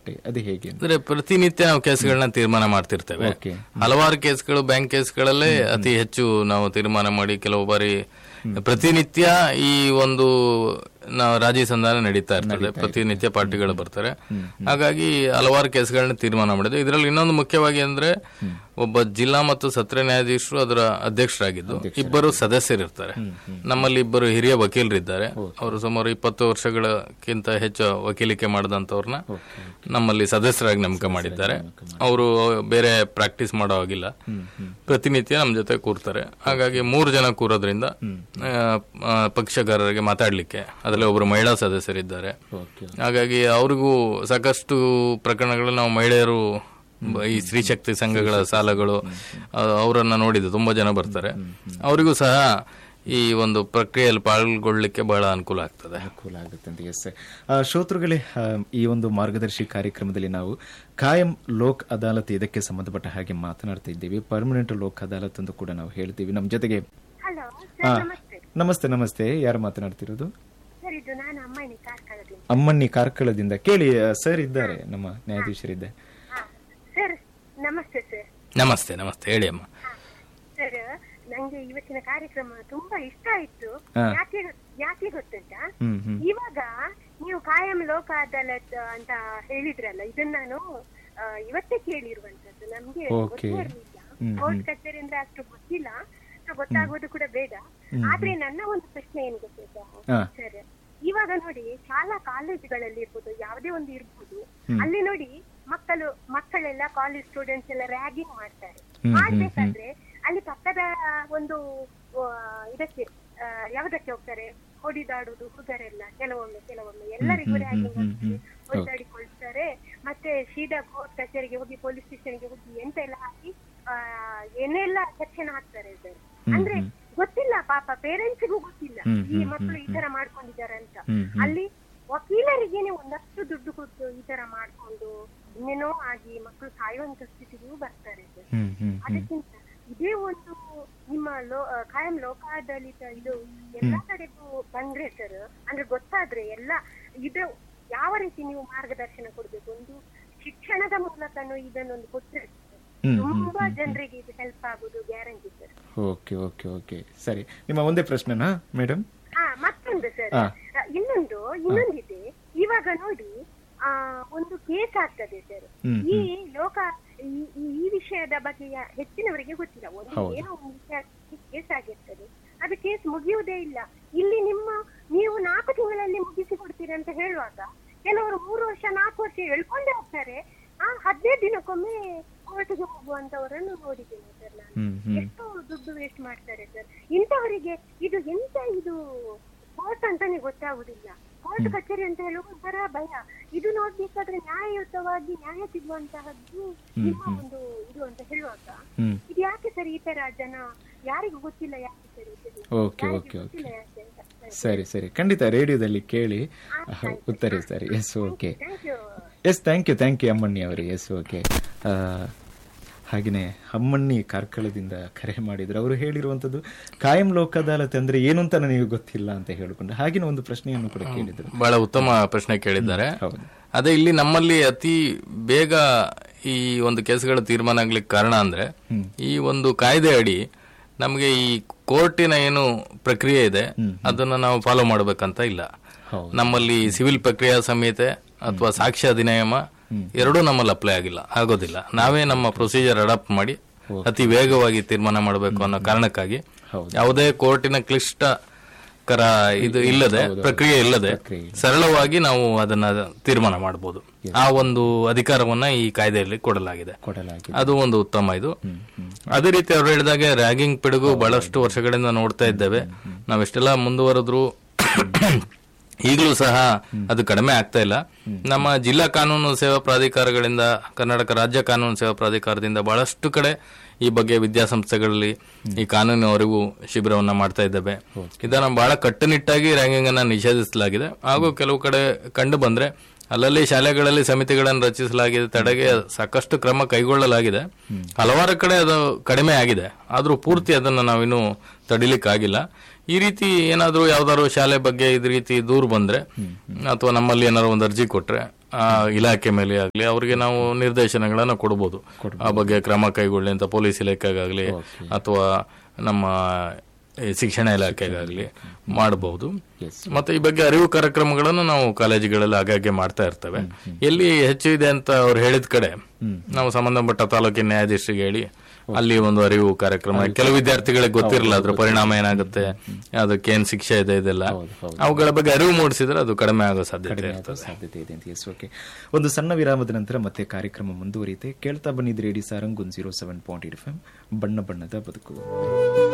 ಅದು ಹೇಗೆ ಅಂತ? ಅಂದ್ರೆ ಪ್ರತಿನಿತ್ಯ ನಾವು ಕೇಸ್ಗಳನ್ನ ತೀರ್ಮಾನ ಮಾಡ್ತಿರ್ತೇವೆ Okay. ಹಲವಾರು ಕೇಸ್ಗಳು ಬ್ಯಾಂಕ್ ಕೇಸ್ಗಳಲ್ಲೇ ಅತಿ ಹೆಚ್ಚು ನಾವು ತೀರ್ಮಾನ ಮಾಡಿ ಕೆಲವು ಬಾರಿ ಪ್ರತಿನಿತ್ಯ ಈ ಒಂದು ನಾವು ರಾಜಿ ಸಂಧಾನ ನಡೀತಾ ಇರ್ತದೆ ಪ್ರತಿನಿತ್ಯ ಪಾರ್ಟಿಗಳು ಬರ್ತಾರೆ ಹಾಗಾಗಿ ಹಲವಾರು ಕೇಸ್ಗಳನ್ನ ತೀರ್ಮಾನ ಮಾಡಿದೆ ಇದರಲ್ಲಿ ಇನ್ನೊಂದು ಮುಖ್ಯವಾಗಿ ಅಂದ್ರೆ ಒಬ್ಬ ಜಿಲ್ಲಾ ಮತ್ತು ಸತ್ರ ನ್ಯಾಯಾಧೀಶರು ಅದರ ಅಧ್ಯಕ್ಷರಾಗಿದ್ದು ಇಬ್ಬರು ಸದಸ್ಯರಿರ್ತಾರೆ ನಮ್ಮಲ್ಲಿ ಇಬ್ಬರು ಹಿರಿಯ ವಕೀಲರಿದ್ದಾರೆ ಅವರು ಸುಮಾರು ಇಪ್ಪತ್ತು ವರ್ಷಗಳಕ್ಕಿಂತ ಹೆಚ್ಚು ವಕೀಲಿಕೆ ಮಾಡಿದಂತವ್ರನ್ನ ನಮ್ಮಲ್ಲಿ ಸದಸ್ಯರಾಗಿ ನೇಮಕ ಮಾಡಿದ್ದಾರೆ ಅವರು ಬೇರೆ ಪ್ರಾಕ್ಟೀಸ್ ಮಾಡೋ ಹಾಗಿಲ್ಲ ಪ್ರತಿನಿತ್ಯ ನಮ್ಮ ಜೊತೆ ಕೂರ್ತಾರೆ ಹಾಗಾಗಿ ಮೂರು ಜನ ಕೂರೋದ್ರಿಂದ ಆ, ಆ, ಪಕ್ಷಗಾರರಿಗೆ ಮಾತಾಡ್ಲಿಕ್ಕೆ ಅದರಲ್ಲಿ ಒಬ್ಬರು ಮಹಿಳಾ ಸದಸ್ಯರಿದ್ದಾರೆ ಓಕೆ ಹಾಗಾಗಿ ಅವ್ರಿಗೂ ಸಾಕಷ್ಟು ಪ್ರಕರಣಗಳು ನಾವು ಮಹಿಳೆಯರು ಬ- ಈ ಸ್ತ್ರೀಶಕ್ತಿ ಸಂಘಗಳ ಸಾಲಗಳು ಆ, ಅವರನ್ನ ನೋಡಿದ್ದು ತುಂಬಾ ಜನ ಬರ್ತಾರೆ ಅವರಿಗೂ ಸಹ ಈ ಒಂದು ಪ್ರಕ್ರಿಯೆಯಲ್ಲಿ ಪಾಲ್ಗೊಳ್ಳಿಕ್ಕೆ ಬಹಳ ಅನುಕೂಲ ಆಗ್ತದೆ ಅನುಕೂಲ ಆಗುತ್ತೆ ಅಂತ ಎಸ್ ಶ್ರೋತೃಗಳೇ ಆ, ಈ ಒಂದು ಮಾರ್ಗದರ್ಶಿ ಕಾರ್ಯಕ್ರಮದಲ್ಲಿ ನಾವು ಕಾಯಂ ಲೋಕ್ ಅದಾಲತ್ ಇದಕ್ಕೆ ಸಂಬಂಧಪಟ್ಟ ಹಾಗೆ ಮಾತನಾಡ್ತಾ ಇದ್ದೀವಿ ಪರ್ಮನೆಂಟ್ ಲೋಕ್ ಅದಾಲತ್ ಅಂತ ಕೂಡ ನಾವು ಹೇಳ್ತೀವಿ ನಮ್ಮ ಜೊತೆಗೆ ಹಲೋ ಆ, ಸರ್ ನಮಸ್ತೆ ನಮಸ್ತೆ ನಮಸ್ತೆ ಯಾರು ಮಾತನಾಡ್ತಿರೋದು ಸರ್ ಇದು ನಾನು ಅಮ್ಮನಿ ಕಾರ್ಕಳದಿಂದ ಅಮ್ಮಣ್ಣಿ ಕಾರ್ಕಳದಿಂದ ಕೇಳಿ ಆ, ಸರ್ ಇದ್ದಾರೆ ನಮ್ಮ ನ್ಯಾಯಾಧೀಶರಿದ್ದಾರೆ ಹಾ ಸರ್ ನಮಸ್ತೆ ಸರ್ ನಮಸ್ತೆ ನಮಸ್ತೆ ಹೇಳಿ ಅಮ್ಮ ಹಾ ಸರ್ ನಂಗೆ ಇವತ್ತಿನ ಕಾರ್ಯಕ್ರಮ ತುಂಬಾ ಇಷ್ಟ ಆಯ್ತು ಹಾ. ಯಾಕೆ ಯಾಕೆ ಗೊತ್ತುಂಟಾ ಹ್ಮ್ ಹ್ಮ್ ಇವಾಗ ನೀವು ಕಾಯಂ ಲೋಕ ಅದಾಲತ್ ಅಂತ ಹೇಳಿದ್ರಲ್ಲ ಇದನ್ನ ನಾನು ಆ, ಇವತ್ತೇ ಕೇಳಿರುವಂತದ್ದು ನಮ್ಗೆ Okay. ಗೊತ್ತಿರಲಿಲ್ಲ ಹ್ಮ್, ಕೋರ್ಟ್ ಕಚೇರಿ ಅಂದ್ರೆ ಅಷ್ಟು ಗೊತ್ತಿಲ್ಲ ಸೊ ಗೊತ್ತಾಗೋದು ಕೂಡ ಬೇಡ ಆದ್ರೆ ನನ್ನ ಒಂದು ಪ್ರಶ್ನೆ ಏನ್ ಗೊತ್ತಿಲ್ಲ ಹಾ. ಸರ್ ಇವಾಗ ನೋಡಿ ಶಾಲಾ ಕಾಲೇಜುಗಳಲ್ಲಿ ಇರ್ಬೋದು ಯಾವುದೇ ಒಂದು ಇರ್ಬೋದು ಅಲ್ಲಿ ನೋಡಿ ಮಕ್ಕಳು ಮಕ್ಕಳೆಲ್ಲ ಕಾಲೇಜ್ ಸ್ಟೂಡೆಂಟ್ಸ್ ಎಲ್ಲ ರ್ಯಾಗಿಂಗ್ ಮಾಡ್ತಾರೆ ಹ್ಮ್, ಮಾಡ್ಬೇಕಾದ್ರೆ ಅಲ್ಲಿ ಪಕ್ಕದ ಒಂದು ಆ, ಇದಕ್ಕೆ ಆ, ಯಾವುದಕ್ಕೆ ಹೋಗ್ತಾರೆ ಹೊಡಿದಾಡುದು ಹುಡುಗರೆಲ್ಲ ಕೆಲವೊಮ್ಮೆ ಕೆಲವೊಮ್ಮೆ ಎಲ್ಲರಿಗೂ ರ್ಯಾಗಿಂಗ್ ಆಗ್ತದೆ ಹೊಡೆದಾಡಿಕೊಳ್ತಾರೆ ಮತ್ತೆ ಸೀದಾ ಕೋರ್ಟ್ ಕಚೇರಿಗೆ ಹೋಗಿ ಪೊಲೀಸ್ ಸ್ಟೇಷನ್ಗೆ ಹೋಗಿ ಎಂತ ಎಲ್ಲ ಹಾಕಿ ಆ, ಏನೆಲ್ಲ ಸೆಕ್ಷನ್ ಹಾಕ್ತಾರೆ ಸರ್ ಅಂದ್ರೆ ಗೊತ್ತಿಲ್ಲ ಪಾಪ ಪೇರೆಂಟ್ಸಿಗೂ ಗೊತ್ತಿಲ್ಲ ಈ ಮಕ್ಕಳು ಈ ತರ ಮಾಡ್ಕೊಂಡಿದ್ದಾರೆ ಅಂತ ಅಲ್ಲಿ ವಕೀಲರಿಗೇನೆ ಒಂದಷ್ಟು ದುಡ್ಡು ಕೊಟ್ಟು ಈ ತರ ಮಾಡ್ಕೊಂಡು ಇನ್ನೇನೋ ಆಗಿ ಮಕ್ಕಳು ಸಾಯುವಂತ ಸ್ಥಿತಿಗೂ ಬರ್ತಾರೆ ಸರ್ ಹ್ಮ್ ಹ್ಮ್ ಅದಕ್ಕಿಂತ ಇದೇ ಒಂದು ನಿಮ್ಮ ಲೋ ಆ, ಕಾಯಂ ಲೋಕಾಡಳಿತ ಇದು ಎಲ್ಲಾ ಕಡೆಗೂ ಬಂದ್ರೆ ಸರ್ ಅಂದ್ರೆ ಗೊತ್ತಾದ್ರೆ ಎಲ್ಲ ಇದು ಯಾವ ರೀತಿ ನೀವು ಮಾರ್ಗದರ್ಶನ ಕೊಡ್ಬೇಕು ಒಂದು ಶಿಕ್ಷಣದ ಮೂಲಕನೂ ಇದನ್ನೊಂದು ಕೊಟ್ರೆ ತುಂಬಾ ಜನರಿಗೆ ಇದು ಹೆಲ್ಪ್ ಆಗುದು guarantee sir okay okay okay ಸರಿ ನಿಮ್ಮ ಒಂದೇ ಪ್ರಶ್ನೆನಾ ಮೇಡಮ್ ಹಾ ಮತ್ತೊಂದು ಸರ್ ಹಾ. ಇನ್ನೊಂದು ಇನ್ನೊಂದಿದೆ ಇವಾಗ ನೋಡಿ ಆ ಒಂದು ಕೇಸ್ ಆಗ್ತದೆ ಸರ್ ಹ್ಮ್, ಈ ಲೋಕ ಈ- ಈ- ಈ ವಿಷಯದ ಬಗ್ಗೆ ಯಾ- ಹೆಚ್ಚಿನವರಿಗೆ ಗೊತ್ತಿಲ್ಲ ಒಂದು ಹೌದು. ಏನೋ ಒಂದು ವಿಷಯ ಕೇಸ್ ಆಗಿರ್ತದೆ ಅದು ಕೇಸ್ ಮುಗಿಯುವುದೇ ಇಲ್ಲ ಇಲ್ಲಿ ನಿಮ್ಮ ನೀವು ನಾಲ್ಕು ತಿಂಗಳಲ್ಲಿ ಮುಗಿಸಿ ಕೊಡ್ತೀರಿ ಅಂತ ಹೇಳುವಾಗ ಕೆಲವರು ಮೂರು ವರ್ಷ ನಾಲ್ಕು ವರ್ಷ ಎಳ್ಕೊಂಡೇ ಹೋಗ್ತಾರೆ ಆ ಹದಿನೈದು ದಿನಕ್ಕೊಮ್ಮೆ ಕೋರ್ಟ್ಗೆ ಹೋಗುವಂತವರನ್ನು ನೋಡಿದ್ದೇನೆ ಸರ್ ನಾನು ಹ್ಮ್ ಹ್ಮ್ ಎಷ್ಟು ದುಡ್ಡು ವೇಸ್ಟ್ ಮಾಡ್ತಾರೆ ಸರ್ ಇಂಥವರಿಗೆ ಇದು ಎಂತ ಇದು ಕೋರ್ಟ್ ಅಂತಾನೆ ಗೊತ್ತಾಗುದಿಲ್ಲ ಕೋರ್ಟ್ ಕಚೇರಿ ಅಂತ ಹೇಳುವ ಒಂಥರ ಭಯ ಇದು ನೋಡ್ಬೇಕಾದ್ರೆ ನ್ಯಾಯಯುತವಾಗಿ ನ್ಯಾಯ ಸಿಗುವಂತಹದ್ದು ನಿಮ್ಮ ಒಂದು ಇದು ಅಂತ ಹೇಳುವಾಗ ಹ್ಮ್ ಇದು ಯಾಕೆ ಸರ್ ಈ ತರ ಜನ ಯಾರಿಗೂ ಗೊತ್ತಿಲ್ಲ ಯಾಕೆ ಸರ್ ಇದು ಓಕೆ ಯಾರಿಗೂ ಓಕೆ ಓಕೆ ಗೊತ್ತಿಲ್ಲ ಯಾಕೆ ಅಂತ ಸರಿ ಸರಿ ಖಂಡಿತ ರೇಡಿಯೋದಲ್ಲಿ ಕೇಳಿ ಉತ್ತರಿಸ್ತಾರೆ yes okay thank you yes thank you thank you ಅಮ್ಮಣ್ಣಿ ಅವರೇ ಎಸ್ ಓಕೆ ಹಾಗೆಯೇ ಅಮ್ಮಣ್ಣಿ ಕಾರ್ಕಳದಿಂದ ಕರೆ ಮಾಡಿದ್ರು ಅವರು ಹೇಳಿರುವಂಥದ್ದು ಕಾಯಂ ಲೋಕ ಅದಾಲತ್ ಅಂದ್ರೆ ಏನು ಅಂತ ನನಗೆ ಗೊತ್ತಿಲ್ಲ ಅಂತ ಹೇಳಿಕೊಂಡು ಹಾಗೆಯೇ ಒಂದು ಪ್ರಶ್ನೆಯನ್ನು ಕೂಡ ಕೇಳಿದ್ರು ಬಹಳ ಉತ್ತಮ ಪ್ರಶ್ನೆ ಕೇಳಿದ್ದಾರೆ ಹೌದು ಅದೇ ಇಲ್ಲಿ ನಮ್ಮಲ್ಲಿ ಅತಿ ಬೇಗ ಈ ಒಂದು ಕೇಸ್ಗಳ ತೀರ್ಮಾನ ಆಗ್ಲಿಕ್ಕೆ ಕಾರಣ ಅಂದ್ರೆ ಈ ಒಂದು ಕಾಯ್ದೆ ಅಡಿ ನಮಗೆ ಈ ಕೋರ್ಟಿನ ಏನು ಪ್ರಕ್ರಿಯೆ ಇದೆ ಅದನ್ನ ನಾವು ಫಾಲೋ ಮಾಡಬೇಕಂತ ಇಲ್ಲ ಹೌದು. ನಮ್ಮಲ್ಲಿ ಸಿವಿಲ್ ಪ್ರಕ್ರಿಯಾ ಸಂಹಿತೆ ಅಥವಾ ಸಾಕ್ಷ್ಯ ಅಧಿನಿಯಮ ಎರಡೂ ನಮ್ಮಲ್ಲಿ ಅಪ್ಲೈ ಆಗಿಲ್ಲ ಆಗೋದಿಲ್ಲ ನಾವೇ ನಮ್ಮ ಪ್ರೊಸೀಜರ್ ಅಡಾಪ್ಟ್ ಮಾಡಿ ಅತಿ ವೇಗವಾಗಿ ತೀರ್ಮಾನ ಮಾಡಬೇಕು ಅನ್ನೋ ಕಾರಣಕ್ಕಾಗಿ ಹೌದು. ಯಾವುದೇ ಕೋರ್ಟಿನ ಕ್ಲಿಷ್ಟಕರ ಇದು ಇಲ್ಲದೆ ಪ್ರಕ್ರಿಯೆ ಇಲ್ಲದೆ ಪ್ರಕ್ರಿಯೆ ಸರಳವಾಗಿ ನಾವು ಅದನ್ನ ತೀರ್ಮಾನ ಮಾಡಬಹುದು ಆ ಒಂದು ಅಧಿಕಾರವನ್ನ ಈ ಕಾಯ್ದೆಯಲ್ಲಿ ಕೊಡಲಾಗಿದೆ ಕೊಡಲಾಗಿದೆ ಅದು ಒಂದು ಉತ್ತಮ ಇದು ಅದೇ ರೀತಿ ಅವ್ರು ಹೇಳಿದಾಗೆ ರ್ಯಾಗಿಂಗ್ ಪಿಡುಗು ಬಹಳಷ್ಟು ವರ್ಷಗಳಿಂದ ನೋಡ್ತಾ ಇದ್ದೇವೆ ನಾವೆಷ್ಟೆಲ್ಲ ಮುಂದುವರೆದ್ರು ಈಗಲೂ ಸಹ ಅದು ಕಡಿಮೆ ಆಗ್ತಾ ಇಲ್ಲ ನಮ್ಮ ಜಿಲ್ಲಾ ಕಾನೂನು ಸೇವಾ ಪ್ರಾಧಿಕಾರಗಳಿಂದ ಕರ್ನಾಟಕ ರಾಜ್ಯ ಕಾನೂನು ಸೇವಾ ಪ್ರಾಧಿಕಾರದಿಂದ ಬಹಳಷ್ಟು ಕಡೆ ಈ ಬಗ್ಗೆ ವಿದ್ಯಾಸಂಸ್ಥೆಗಳಲ್ಲಿ ಈ ಕಾನೂನು ಅರಿವು ಶಿಬಿರವನ್ನ ಮಾಡ್ತಾ ಇದ್ದೇವೆ ಇದನ್ನ ಬಹಳ ಕಟ್ಟುನಿಟ್ಟಾಗಿ ರ್ಯಾಂಕಿಂಗ್ ಅನ್ನ ನಿಷೇಧಿಸಲಾಗಿದೆ ಹಾಗೂ ಕೆಲವು ಕಡೆ ಕಂಡು ಬಂದ್ರೆ ಅಲ್ಲಲ್ಲಿ ಶಾಲೆಗಳಲ್ಲಿ ಸಮಿತಿಗಳನ್ನು ರಚಿಸಲಾಗಿದೆ ತಡೆಗೆ ಸಾಕಷ್ಟು ಕ್ರಮ ಕೈಗೊಳ್ಳಲಾಗಿದೆ ಹಲವಾರು ಕಡೆ ಅದು ಕಡಿಮೆ ಆಗಿದೆ ಆದ್ರೂ ಪೂರ್ತಿ ಅದನ್ನ ನಾವಿನ್ನು ತಡಿಲಿಕ್ಕಾಗಿಲ್ಲ ಈ ರೀತಿ ಏನಾದ್ರೂ ಯಾವ್ದಾದ್ರು ಶಾಲೆ ಬಗ್ಗೆ ಇದ್ ರೀತಿ ದೂರು ಬಂದ್ರೆ ಅಥವಾ ನಮ್ಮಲ್ಲಿ ಏನಾದ್ರು ಒಂದು ಅರ್ಜಿ ಕೊಟ್ರೆ ಆ ಇಲಾಖೆ ಮೇಲೆ ಆಗ್ಲಿ ಅವರಿಗೆ ನಾವು ನಿರ್ದೇಶನಗಳನ್ನ ಕೊಡಬಹುದು ಆ ಬಗ್ಗೆ ಕ್ರಮ ಕೈಗೊಳ್ಳಿ ಅಂತ ಪೊಲೀಸ್ ಇಲಾಖೆಗಾಗ್ಲಿ ಅಥವಾ ನಮ್ಮ ಈ ಶಿಕ್ಷಣ ಇಲಾಖೆಗಾಗ್ಲಿ ಮಾಡಬಹುದು ಮತ್ತೆ ಈ ಬಗ್ಗೆ ಅರಿವು ಕಾರ್ಯಕ್ರಮಗಳನ್ನು ನಾವು ಕಾಲೇಜುಗಳಲ್ಲಿ ಆಗಾಗ್ಗೆ ಮಾಡ್ತಾ ಇರ್ತೇವೆ ಎಲ್ಲಿ ಹೆಚ್ಚು ಇದೆ ಅಂತ ಅವ್ರು ಹೇಳಿದ ಕಡೆ ನಾವು ಸಂಬಂಧಪಟ್ಟ ತಾಲೂಕಿನ ನ್ಯಾಯಾಧೀಶರಿಗೆ ಹೇಳಿ ಅಲ್ಲಿ ಒಂದು ಅರಿವು ಕಾರ್ಯಕ್ರಮ ಕೆಲವು ವಿದ್ಯಾರ್ಥಿಗಳಿಗೆ ಗೊತ್ತಿರಲ್ಲ ಅದ್ರ ಪರಿಣಾಮ ಏನಾಗುತ್ತೆ ಅದಕ್ಕೆ ಏನ್ ಶಿಕ್ಷೆ ಇದೆ ಇದೆಲ್ಲ ಅವುಗಳ ಬಗ್ಗೆ ಅರಿವು ಮೂಡಿಸಿದ್ರೆ ಅದು ಕಡಿಮೆ ಆಗೋ ಸಾಧ್ಯತೆ ಇರ್ತದೆ ಸಾಧ್ಯತೆ ಇದೆ ಅಂತ ಎಸ್ ಓಕೆ ಒಂದು ಸಣ್ಣ ವಿರಾಮದ ನಂತರ ಮತ್ತೆ ಕಾರ್ಯಕ್ರಮ ಮುಂದುವರಿಯುತ್ತೆ ಕೇಳ್ತಾ ಬನ್ನಿದ್ರೆ ರೇಡಿ ಸಾರಂಗ್ ಒಂದು zero seven point eight F ಬಣ್ಣ ಬಣ್ಣದ ಬದುಕು